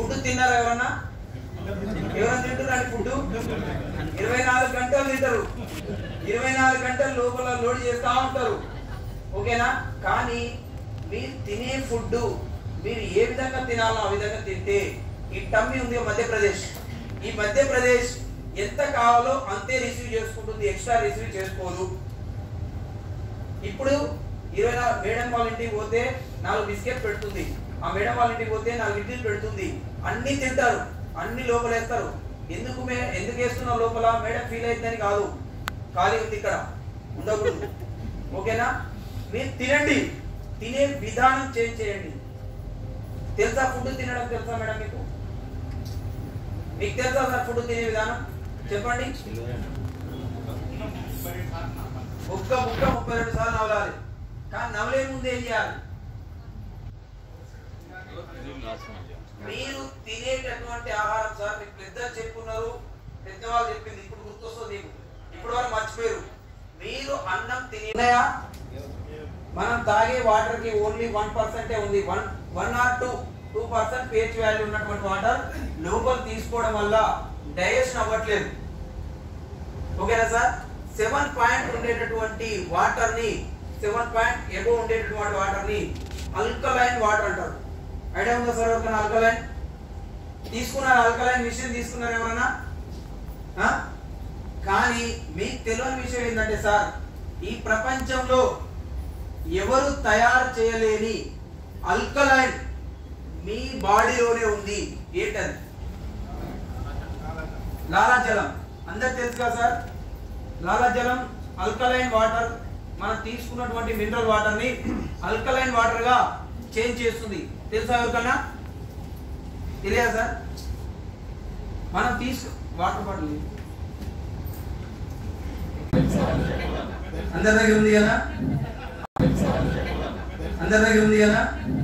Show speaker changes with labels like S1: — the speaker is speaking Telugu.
S1: ఫుడ్ తిన్నారా ఎవరన్నా ఎవరైనా తింటున్నారండి ఫుడ్ ఇరవై నాలుగు గంటలు తింటారు ఇరవై నాలుగు గంటలు లోపల లోడ్ చేస్తూ ఉంటారు ఓకేనా కానీ మీరు తినే ఫుడ్ మీరు ఏ విధంగా తినాలో ఆ విధంగా తింటే ఈ టమ్మీ ఉంది కదా మధ్యప్రదేశ్ ఈ మధ్యప్రదేశ్ ఎంత కావాలో అంతే రిసీవ్ చేసుకుంటుంది ఎక్స్ట్రా రిసీవ్ చేసుకోదు ఇప్పుడు ఇరవై నాలుగు మేడం వాళ్ళ ఇంటికి పోతే నాలుగు బిస్కెట్ పెడుతుంది ఆ మేడం వాళ్ళ ఇంటికి పోతే నాలుగు ఇడ్లీలు పెడుతుంది అన్ని తింటారు అన్ని లోపలేస్తారు ఎందుకు మే ఎందుకు వేస్తున్నావు లోపల మేడం ఫీల్ అవుతుందని కాదు ఖాళీ ఉంది ఇక్కడ ఉండకూడదు ఓకేనా మీరు తినండి తినే విధానం చేంజ్ చేయండి తెలుసా ఫుడ్ తినడం తెలుసా మేడం మీకు మీకు తెలుసా సార్ ఫుడ్ తినే విధానం చెప్పండి ఒక్క ముక్క ముప్పై రెండు సార్లు నవలాలి కానీ నవలే ముందు ఏం చేయాలి మీరు తినేటటువంటి ఆహారం సార్ మీకు పెద్దలు చెప్పున్నారు పెద్దవాళ్ళు చెప్పింది ఇప్పుడు గుర్తొస్తుంది మీకు ఇప్పుడు వరకు మర్చిపోయారు మీరు అన్నం తినేయా మనం తాగే వాటర్ కి ఓన్లీ వన్ పర్సెంటే ఉంది one one or two two percent pH value ఉన్నటువంటి వాటర్ లోపల తీసుకోవడం వల్ల డైజెషన్ అవ్వట్లేదు ఓకేనా సార్ సెవెన్ పాయింట్ ఉండేటటువంటి వాటర్ ని సెవెన్ పాయింట్ ఎబో ఉండేటటువంటి వాటర్ ని అల్కలైన్ వాటర్ అంటారు ఐడియా ఉందా సార్ ఎవరికైనా అల్కలైన్ తీసుకున్నారు అల్కలైన్ మిషన్ తీసుకున్నారు ఎవరైనా ఆ? కానీ మీకు తెలియని విషయం ఏంటంటే సార్ ఈ ప్రపంచంలో ఎవరు తయారు చేయలేని అల్కలైన్ మీ బాడీలోనే ఉంది ఏంటది లాలాజలం అందరికి తెలుసు కదా సార్ లాలాజలం అల్కలైన్ వాటర్ మనం తీసుకున్నటువంటి మినరల్ వాటర్ ని అల్కలైన్ వాటర్ గా చేంజ్ చేస్తుంది తెలుసా ఎవరికన్నా తెలియదా సార్ మనం తీసుకు వాటర్ బాటిల్ అందరి దగ్గర ఉంది కదా అందరి దగ్గర ఉంది కదా